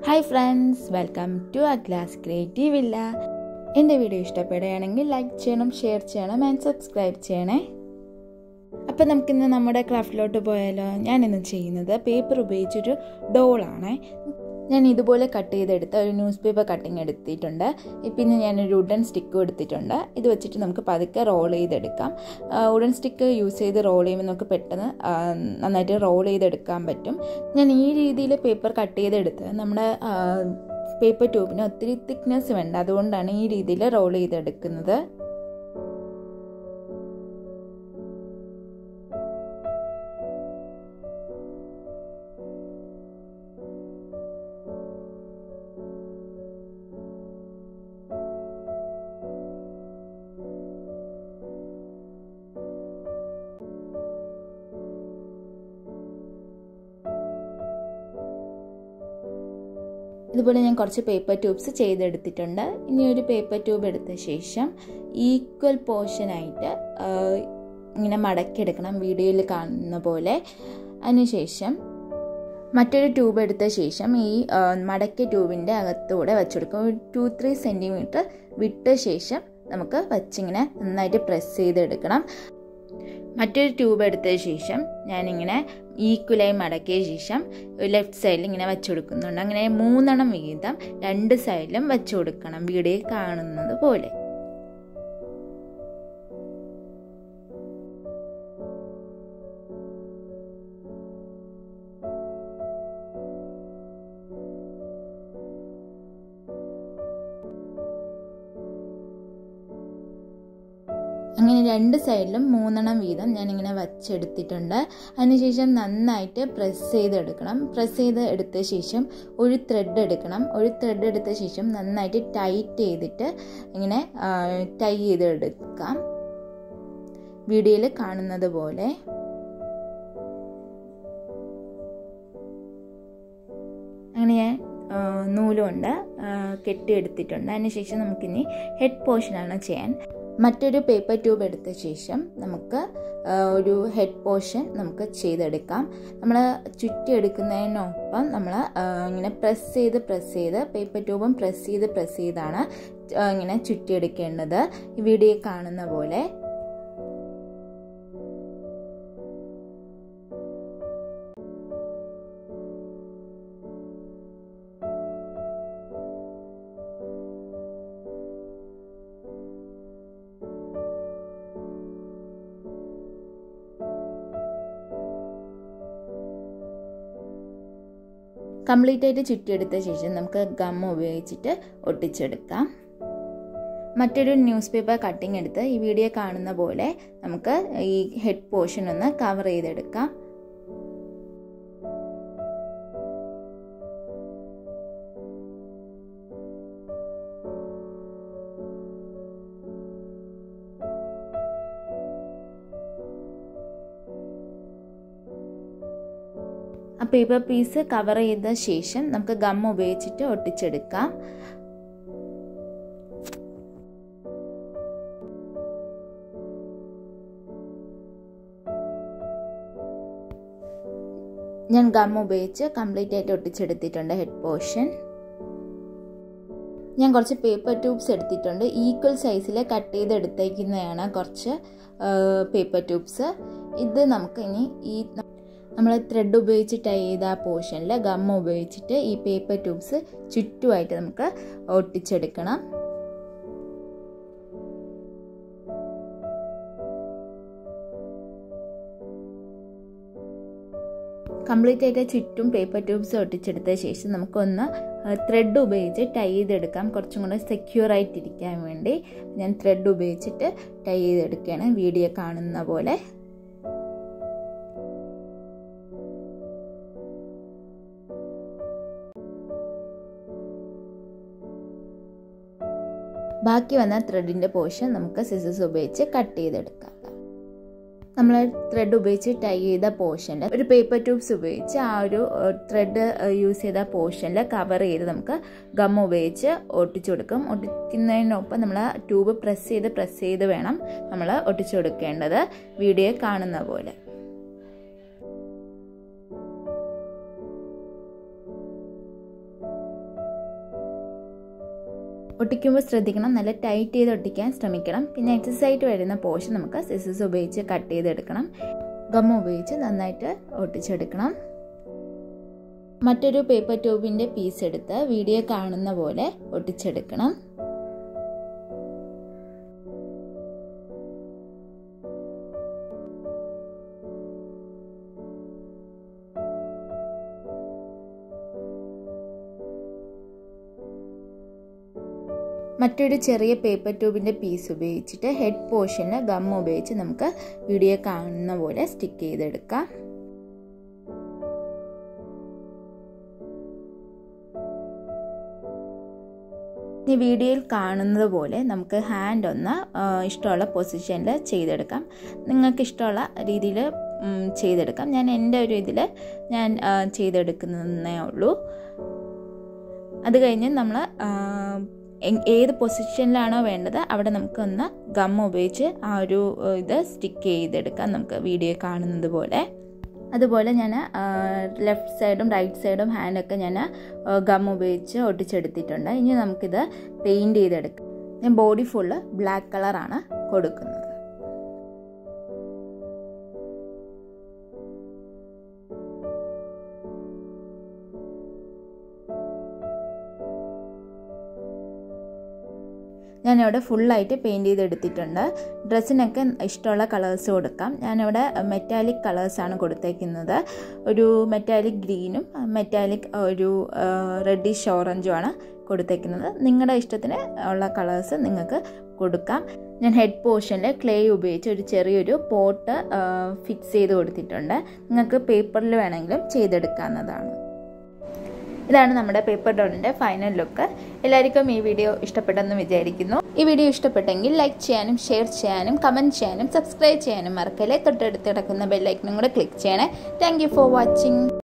hi friends welcome to a glass creative villa എൻ്റെ video ഇഷ്ടപ്പെടുകയാണെങ്കിൽ like ചെയ്യണം share ചെയ്യണം ആൻഡ് സബ്സ്ക്രൈബ് ചെയ്യണേ അപ്പം നമുക്കിന്ന് നമ്മുടെ ക്രാഫ്റ്റിലോട്ട് പോയാലോ ഞാനിന്ന് ചെയ്യുന്നത് പേപ്പർ ഉപയോഗിച്ചൊരു ഡോളാണ് ഞാൻ ഇതുപോലെ കട്ട് ചെയ്തെടുത്ത ഒരു ന്യൂസ് പേപ്പർ കട്ടിങ് എടുത്തിട്ടുണ്ട് പിന്നെ ഞാനൊരു വുഡൻ സ്റ്റിക്കും എടുത്തിട്ടുണ്ട് ഇത് വെച്ചിട്ട് നമുക്ക് പതുക്കെ റോൾ ചെയ്തെടുക്കാം വുഡൻ സ്റ്റിക്ക് യൂസ് ചെയ്ത് റോൾ ചെയ്യുമ്പോൾ നമുക്ക് പെട്ടെന്ന് നന്നായിട്ട് റോൾ ചെയ്തെടുക്കാൻ പറ്റും ഞാൻ ഈ രീതിയിൽ പേപ്പർ കട്ട് ചെയ്തെടുത്ത് നമ്മുടെ പേപ്പർ ട്യൂബിന് ഒത്തിരി തിക്നെസ് വേണ്ട അതുകൊണ്ടാണ് ഈ രീതിയിൽ റോൾ ചെയ്തെടുക്കുന്നത് ഇതുപോലെ ഞാൻ കുറച്ച് പേപ്പർ ട്യൂബ്സ് ചെയ്തെടുത്തിട്ടുണ്ട് ഇനി ഒരു പേപ്പർ ട്യൂബ് എടുത്ത ശേഷം ഈക്വൽ പോർഷനായിട്ട് ഇങ്ങനെ മടക്കിയെടുക്കണം വീഡിയോയിൽ കാണുന്ന പോലെ അതിനുശേഷം മറ്റൊരു ട്യൂബ് എടുത്ത ശേഷം ഈ മടക്കിയ ട്യൂബിൻ്റെ അകത്തൂടെ വെച്ചെടുക്കും ഒരു ടു ത്രീ സെൻറ്റിമീറ്റർ വിട്ട ശേഷം നമുക്ക് വച്ചിങ്ങനെ നന്നായിട്ട് പ്രസ് ചെയ്തെടുക്കണം മറ്റൊരു ട്യൂബ് എടുത്ത ശേഷം ഞാനിങ്ങനെ ഈക്വലായി മടക്കിയ ശേഷം ലെഫ്റ്റ് സൈഡിൽ ഇങ്ങനെ വെച്ചു കൊടുക്കുന്നുണ്ട് അങ്ങനെ മൂന്നെണ്ണം വീതം രണ്ട് സൈഡിലും വെച്ചു കൊടുക്കണം വീഡിയോയിൽ കാണുന്നത് പോലെ അങ്ങനെ രണ്ട് സൈഡിലും മൂന്നെണ്ണം വീതം ഞാനിങ്ങനെ വച്ചെടുത്തിട്ടുണ്ട് അതിനുശേഷം നന്നായിട്ട് പ്രസ് ചെയ്തെടുക്കണം പ്രസ് ചെയ്ത് എടുത്ത ശേഷം ഒരു ത്രെഡ് എടുക്കണം ഒരു ത്രെഡ് എടുത്ത ശേഷം നന്നായിട്ട് ടൈറ്റ് ചെയ്തിട്ട് ഇങ്ങനെ ടൈ ചെയ്തെടുക്കാം വീഡിയോയിൽ കാണുന്നത് പോലെ അങ്ങനെ ഞാൻ നൂലുകൊണ്ട് കെട്ടിയെടുത്തിട്ടുണ്ട് അതിനുശേഷം നമുക്കിനി ഹെഡ് പോർഷനാണ് ചെയ്യാൻ മറ്റൊരു പേപ്പർ ട്യൂബ് എടുത്ത ശേഷം നമുക്ക് ഒരു ഹെഡ് പോർഷൻ നമുക്ക് ചെയ്തെടുക്കാം നമ്മൾ ചുറ്റിയെടുക്കുന്നതിനൊപ്പം നമ്മൾ ഇങ്ങനെ പ്രസ് ചെയ്ത് പ്രസ് ചെയ്ത് പേപ്പർ ട്യൂബും പ്രസ് ചെയ്ത് പ്രസ് ചെയ്താണ് ഇങ്ങനെ ചുറ്റിയെടുക്കേണ്ടത് ഈ വീഡിയോ കാണുന്ന പോലെ കംപ്ലീറ്റ് ആയിട്ട് ചുറ്റിയെടുത്ത ശേഷം നമുക്ക് ഗം ഉപയോഗിച്ചിട്ട് ഒട്ടിച്ചെടുക്കാം മറ്റൊരു ന്യൂസ് പേപ്പർ കട്ടിങ് എടുത്ത് ഈ വീഡിയോ കാണുന്ന പോലെ നമുക്ക് ഈ ഹെഡ് പോർഷൻ ഒന്ന് കവർ ചെയ്തെടുക്കാം ആ പേപ്പർ പീസ് കവർ ചെയ്ത ശേഷം നമുക്ക് ഗം ഉപയോഗിച്ചിട്ട് ഒട്ടിച്ചെടുക്കാം ഞാൻ ഗം ഉപയോഗിച്ച് കംപ്ലീറ്റ് ആയിട്ട് ഒട്ടിച്ചെടുത്തിട്ടുണ്ട് ഹെഡ് പോർഷൻ ഞാൻ കുറച്ച് പേപ്പർ ട്യൂബ്സ് എടുത്തിട്ടുണ്ട് ഈക്വൽ സൈസിൽ കട്ട് ചെയ്ത് എടുത്തേക്കുന്നതാണ് കുറച്ച് പേപ്പർ ട്യൂബ്സ് ഇത് നമുക്ക് ഇനി ഈ നമ്മൾ ത്രെഡ് ഉപയോഗിച്ച് ടൈ ചെയ്ത ആ പോർഷനിൽ ഗം ഉപയോഗിച്ചിട്ട് ഈ പേപ്പർ ട്യൂബ്സ് ചുറ്റുമായിട്ട് നമുക്ക് ഒട്ടിച്ചെടുക്കണം കംപ്ലീറ്റ് ആയിട്ട് ചുറ്റും പേപ്പർ ട്യൂബ്സ് ഒട്ടിച്ചെടുത്ത ശേഷം നമുക്കൊന്ന് ത്രെഡ് ഉപയോഗിച്ച് ടൈ ചെയ്തെടുക്കാം കുറച്ചും കൂടെ സെക്യൂർ ആയിട്ടിരിക്കാൻ വേണ്ടി ഞാൻ ത്രെഡ് ഉപയോഗിച്ചിട്ട് ടൈ ചെയ്തെടുക്കുകയാണ് വീഡിയോ കാണുന്ന പോലെ ബാക്കി വന്ന ത്രെഡിൻ്റെ പോർഷൻ നമുക്ക് സിസേഴ്സ് ഉപയോഗിച്ച് കട്ട് ചെയ്തെടുക്കാം നമ്മൾ ത്രെഡ് ഉപയോഗിച്ച് ടൈ ചെയ്ത പോർഷനിൽ ഒരു പേപ്പർ ട്യൂബ്സ് ഉപയോഗിച്ച് ആ ഒരു ത്രെഡ് യൂസ് ചെയ്ത പോർഷനിൽ കവർ ചെയ്ത് നമുക്ക് ഗം ഉപയോഗിച്ച് ഒട്ടിച്ചു കൊടുക്കും ഒട്ടിക്കുന്നതിനൊപ്പം നമ്മൾ ട്യൂബ് പ്രസ് ചെയ്ത് പ്രസ് ചെയ്ത് വേണം നമ്മൾ ഒട്ടിച്ചു കൊടുക്കേണ്ടത് വീഡിയോ കാണുന്ന പോലെ ഒട്ടിക്കുമ്പോൾ ശ്രദ്ധിക്കണം നല്ല ടൈറ്റ് ചെയ്ത് ഒട്ടിക്കാൻ ശ്രമിക്കണം പിന്നെ എക്സസൈറ്റ് വരുന്ന പോർഷൻ നമുക്ക് സിസസ് ഉപയോഗിച്ച് കട്ട് ചെയ്തെടുക്കണം ഗം ഉപയോഗിച്ച് നന്നായിട്ട് ഒട്ടിച്ചെടുക്കണം മറ്റൊരു പേപ്പർ ട്യൂബിൻ്റെ പീസ് എടുത്ത് വീഡിയോ കാണുന്ന പോലെ ഒട്ടിച്ചെടുക്കണം മറ്റൊരു ചെറിയ പേപ്പർ ട്യൂബിൻ്റെ പീസ് ഉപയോഗിച്ചിട്ട് ഹെഡ് പോർഷനിൽ ഗം ഉപയോഗിച്ച് നമുക്ക് വീഡിയോ കാണുന്ന പോലെ സ്റ്റിക്ക് ചെയ്തെടുക്കാം ഈ വീഡിയോയിൽ കാണുന്നത് പോലെ നമുക്ക് ഹാൻഡ് ഒന്ന് ഇഷ്ടമുള്ള പൊസിഷനിൽ ചെയ്തെടുക്കാം നിങ്ങൾക്ക് ഇഷ്ടമുള്ള രീതിയിൽ ചെയ്തെടുക്കാം ഞാൻ എൻ്റെ ഒരു ഇതിൽ ഞാൻ ചെയ്തെടുക്കുന്നതേ ഉള്ളൂ അത് കഴിഞ്ഞ് നമ്മൾ ഏത് പൊസിഷനിലാണോ വേണ്ടത് അവിടെ നമുക്കൊന്ന് ഗം ഉപയോഗിച്ച് ആ ഒരു ഇത് സ്റ്റിക്ക് ചെയ്തെടുക്കാം നമുക്ക് വീഡിയോ കാണുന്നത് പോലെ അതുപോലെ ഞാൻ ലെഫ്റ്റ് സൈഡും റൈറ്റ് സൈഡും ഹാൻഡൊക്കെ ഞാൻ ഗം ഉപയോഗിച്ച് ഒട്ടിച്ചെടുത്തിട്ടുണ്ട് ഇനി നമുക്കിത് പെയിൻറ് ചെയ്തെടുക്കാം ഞാൻ ബോഡി ഫുള്ള് ബ്ലാക്ക് കളറാണ് കൊടുക്കുന്നത് ഞാനിവിടെ ഫുള്ളായിട്ട് പെയിൻറ്റ് ചെയ്തെടുത്തിട്ടുണ്ട് ഡ്രസ്സിനൊക്കെ ഇഷ്ടമുള്ള കളേഴ്സ് കൊടുക്കാം ഞാനിവിടെ മെറ്റാലിക് കളേഴ്സാണ് കൊടുത്തേക്കുന്നത് ഒരു മെറ്റാലിക് ഗ്രീനും മെറ്റാലിക് ഒരു റെഡിഷ് ഓറഞ്ചുമാണ് കൊടുത്തേക്കുന്നത് നിങ്ങളുടെ ഇഷ്ടത്തിന് ഉള്ള കളേഴ്സ് നിങ്ങൾക്ക് കൊടുക്കാം ഞാൻ ഹെഡ് പോർഷനിൽ ക്ലേ ഉപയോഗിച്ച് ഒരു ചെറിയൊരു പോട്ട് ഫിക്സ് ചെയ്ത് കൊടുത്തിട്ടുണ്ട് നിങ്ങൾക്ക് പേപ്പറിൽ വേണമെങ്കിലും ചെയ്തെടുക്കാവുന്നതാണ് ഇതാണ് നമ്മുടെ പേപ്പർ ഡോളിൻ്റെ ഫൈനൽ ലുക്ക് എല്ലാവർക്കും ഈ വീഡിയോ ഇഷ്ടപ്പെട്ടെന്ന് വിചാരിക്കുന്നു ഈ വീഡിയോ ഇഷ്ടപ്പെട്ടെങ്കിൽ ലൈക്ക് ചെയ്യാനും ഷെയർ ചെയ്യാനും കമൻറ്റ് ചെയ്യാനും സബ്സ്ക്രൈബ് ചെയ്യാനും മറക്കല്ലേ തൊട്ടടുത്ത് കിടക്കുന്ന ബെല്ലൈക്കനും കൂടെ ക്ലിക്ക് ചെയ്യണേ താങ്ക് ഫോർ വാച്ചിങ്